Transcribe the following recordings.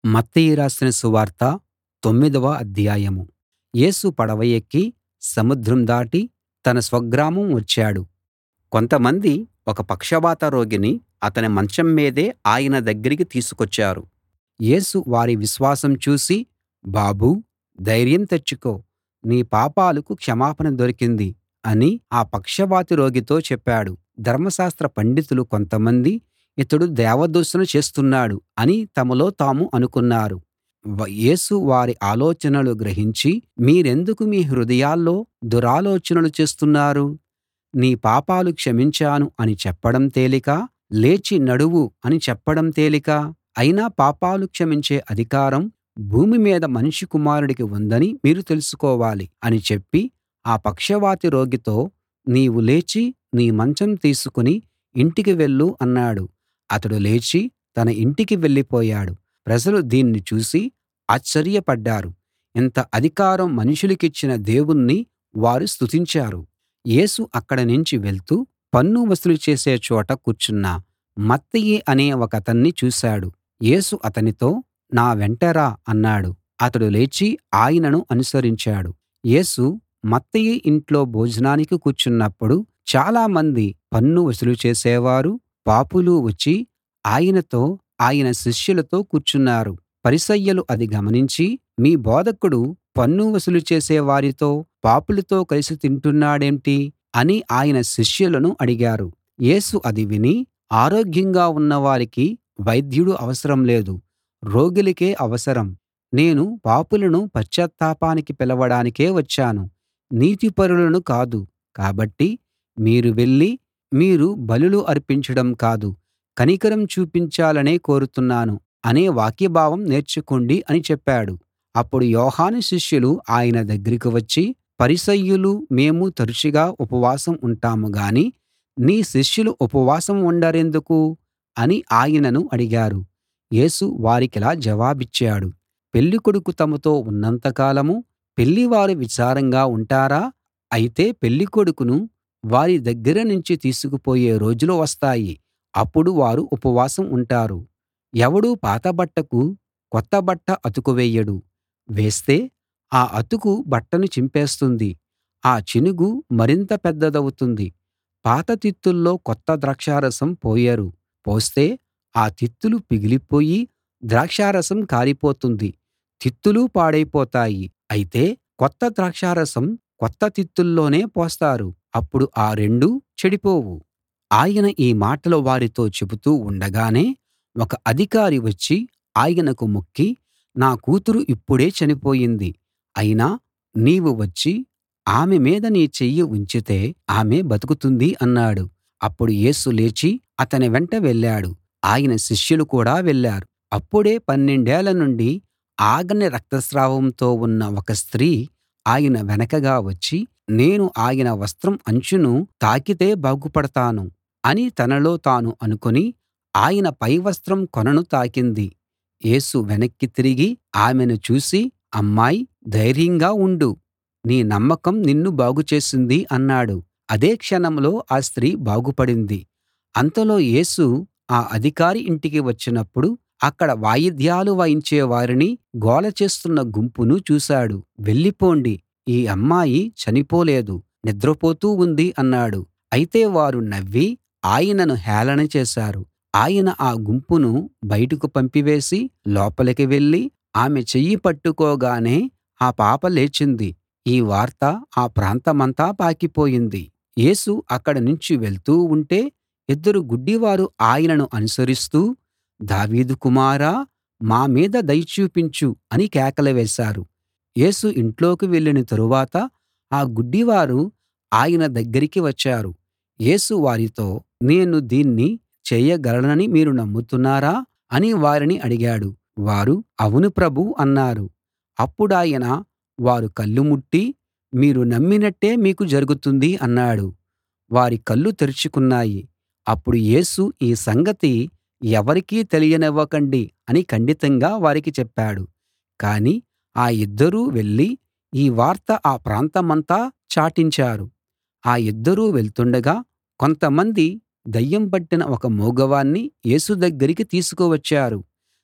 మత్తయి రాసిన సువార్త తొమ్మిదవ అధ్యాయం యేసు పడవ ఎక్కి సముద్రం దాటి తన స్వగ్రామం వచ్చాడు కొంతమంది ఒక పక్షవాత రోగిని అతని మంచం మీదే ఆయన దగ్గరికి తీసుకొచ్చారు యేసు వారి విశ్వాసం చూసి బాబూ ధైర్యం తెచ్చుకో నీ పాపాలకు క్షమాపణ దొరికింది అని ఆ పక్షవాతి రోగితో చెప్పాడు ధర్మశాస్త్ర పండితులు కొంతమంది ఇతడు దేవదూషణ చేస్తున్నాడు అని తమలో తాము అనుకున్నారు యేసు వారి ఆలోచనలు గ్రహించి మీరెందుకు మీ హృదయాల్లో దురాలోచనలు చేస్తున్నారు నీ పాపాలు క్షమించాను అని చెప్పడం తేలికా లేచి నడువు అని చెప్పడం తేలికా అయినా పాపాలు క్షమించే అధికారం భూమి మీద మనుష్య కుమారుడికి ఉందని మీరు తెలుసుకోవాలి అని చెప్పి ఆ పక్షవాతి రోగితో నీవు లేచి నీ మంచం తీసుకుని ఇంటికి వెళ్ళు అన్నాడు అతడు లేచి తన ఇంటికి వెళ్ళిపోయాడు ప్రజలు దీన్ని చూసి ఆశ్చర్యపడ్డారు ఇంత అధికారం మనుషులకిచ్చిన దేవుణ్ణి వారు స్తుతించారు యేసు అక్కడి నుంచి వెళ్తూ పన్ను వసూలు చేసే చోట కూర్చున్న మత్తయి అనే ఒకతన్ని చూశాడు యేసు అతనితో నా వెంట రా అన్నాడు అతడు లేచి ఆయనను అనుసరించాడు యేసు మత్తయి ఇంట్లో భోజనానికి కూర్చున్నప్పుడు చాలామంది పన్ను వసూలు చేసేవారు పాపులు వచ్చి ఆయనతో ఆయన శిష్యులతో కూర్చున్నారు పరిసయ్యులు అది గమనించి మీ బోధకుడు పన్ను వసూలు చేసే వారితో పాపులతో కలిసి తింటున్నాడేంటి అని ఆయన శిష్యులను అడిగారు యేసు అది విని ఆరోగ్యంగా ఉన్నవారికి వైద్యుడు అవసరం లేదు రోగులకే అవసరం నేను పాపులను పశ్చాత్తాపానికి పిలవడానికే వచ్చాను నీతిపరులను కాదు కాబట్టి మీరు వెళ్ళి మీరు బలులు అర్పించడం కాదు కనికరం చూపించాలనే కోరుతున్నాను అనే వాక్యభావం నేర్చుకోండి అని చెప్పాడు అప్పుడు యోహాను శిష్యులు ఆయన దగ్గరికి వచ్చి పరిసయ్యులు మేము తరచుగా ఉపవాసం ఉంటాము గాని నీ శిష్యులు ఉపవాసం ఉండరెందుకు అని ఆయనను అడిగారు యేసు వారికిలా జవాబిచ్చాడు పెళ్ళికొడుకు తమతో ఉన్నంత కాలం పెళ్లివారు విచారంగా ఉంటారా అయితే పెళ్ళికొడుకును వారి దగ్గర నుంచి తీసుకుపోయే రోజులు వస్తాయి అప్పుడు వారు ఉపవాసం ఉంటారు ఎవడూ పాత బట్టకు కొత్త బట్ట అతుకు వేయడు వేస్తే ఆ అతుకు బట్టను చింపేస్తుంది ఆ చినుగు మరింత పెద్దదవుతుంది పాత తిత్తుల్లో కొత్త ద్రాక్షారసం పోయరు పోస్తే ఆ తిత్తులు పిగిలిపోయి ద్రాక్షారసం కారిపోతుంది తిత్తులు పాడైపోతాయి అయితే కొత్త ద్రాక్షారసం కొత్త తిత్తుల్లోనే పోస్తారు అప్పుడు ఆ రెండూ చెడిపోవు ఆయన ఈ మాటలు వారితో చెబుతూ ఉండగానే ఒక అధికారి వచ్చి ఆయనకు మొక్కి నా కూతురు ఇప్పుడే చనిపోయింది అయినా నీవు వచ్చి ఆమె మీద నీ చెయ్యి ఉంచితే ఆమె బతుకుతుంది అన్నాడు అప్పుడు యేసు లేచి అతని వెంట వెళ్ళాడు ఆయన శిష్యులు కూడా వెళ్ళారు అప్పుడే పన్నెండేళ్ల నుండి ఆగని రక్తస్రావంతో ఉన్న ఒక స్త్రీ ఆయన వెనకగా వచ్చి నేను ఆయన వస్త్రం అంచును తాకితే బాగుపడతాను అని తనలో తాను అనుకుని ఆయన పైవస్త్రం కొనను తాకింది యేసు వెనక్కి తిరిగి ఆమెను చూసి అమ్మాయ్ ధైర్యంగా ఉండు నీ నమ్మకం నిన్ను బాగుచేసింది అన్నాడు అదే క్షణంలో ఆ స్త్రీ బాగుపడింది అంతలో యేసు ఆ అధికారి ఇంటికి వచ్చినప్పుడు అక్కడ వాయిద్యాలు వాయించే వారిని గోల చేస్తున్న గుంపును చూశాడు వెళ్ళిపోండి ఈ అమ్మాయి చనిపోలేదు నిద్రపోతూ ఉంది అన్నాడు అయితే వారు నవ్వి ఆయనను హేళన చేశారు ఆయన ఆ గుంపును బయటకు పంపివేసి లోపలికి వెళ్ళి ఆమె చెయ్యి పట్టుకోగానే ఆ పాప లేచింది ఈ వార్త ఆ ప్రాంతమంతా పాకిపోయింది యేసు అక్కడి నుంచి వెళ్తూ ఉంటే ఇద్దరు గుడ్డివారు ఆయనను అనుసరిస్తూ దావీదు కుమారా మా మీద దయ చూపించు అని కేకలు వేశారు యేసు ఇంట్లోకి వెళ్ళిన తరువాత ఆ గుడ్డివారు ఆయన దగ్గరికి వచ్చారు యేసు వారితో నేను దీన్ని చేయగలనని మీరు నమ్ముతున్నారా అని వారిని అడిగాడు వారు అవును ప్రభూ అన్నారు అప్పుడాయన వారు కళ్ళు ముట్టి మీరు నమ్మినట్టే మీకు జరుగుతుంది అన్నాడు వారి కళ్ళు తెరుచుకున్నాయి అప్పుడు యేసు ఈ సంగతి ఎవరికీ తెలియనివ్వకండి అని ఖండితంగా వారికి చెప్పాడు కాని ఆ ఇద్దరూ వెళ్ళి ఈ వార్త ఆ ప్రాంతమంతా చాటించారు ఆ ఇద్దరూ వెళ్తుండగా కొంతమంది దయ్యం పట్టిన ఒక మూగవాణ్ణి యేసు దగ్గరికి తీసుకువచ్చారు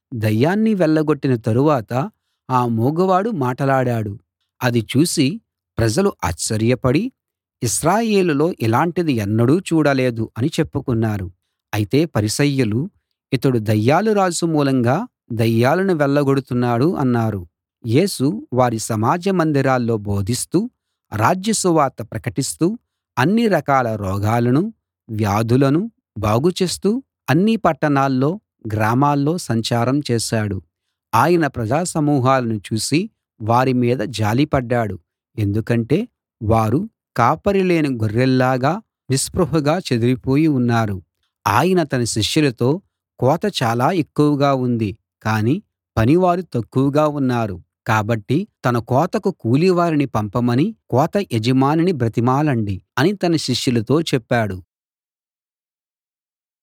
దయ్యాన్ని వెళ్ళగొట్టిన తరువాత ఆ మూగవాడు మాటలాడాడు అది చూసి ప్రజలు ఆశ్చర్యపడి ఇశ్రాయేలులో ఇలాంటిది ఎన్నడూ చూడలేదు అని చెప్పుకున్నారు అయితే పరిసయ్యులు ఇతడు దయ్యాల రాజు మూలంగా దయ్యాలను వెళ్ళగొడుతున్నాడు అన్నారు యేసు వారి సమాజ మందిరాల్లో బోధిస్తూ రాజ్య సువార్త ప్రకటిస్తూ అన్ని రకాల రోగాలనూ వ్యాధులనూ బాగు చేస్తూ అన్ని పట్టణాల్లో గ్రామాల్లో సంచారం చేశాడు ఆయన ప్రజా సమూహాలను చూసి వారి మీద జాలిపడ్డాడు ఎందుకంటే వారు కాపరి లేని గొర్రెల్లాగా నిస్పృహగా చెదిరిపోయి ఉన్నారు ఆయన తన శిష్యులతో కోత చాలా ఎక్కువగా ఉంది కానీ పనివారు తక్కువగా ఉన్నారు కాబట్టి తన కోతకు కూలివారిని పంపమని కోత యజమానిని బ్రతిమాలండి అని తన శిష్యులతో చెప్పాడు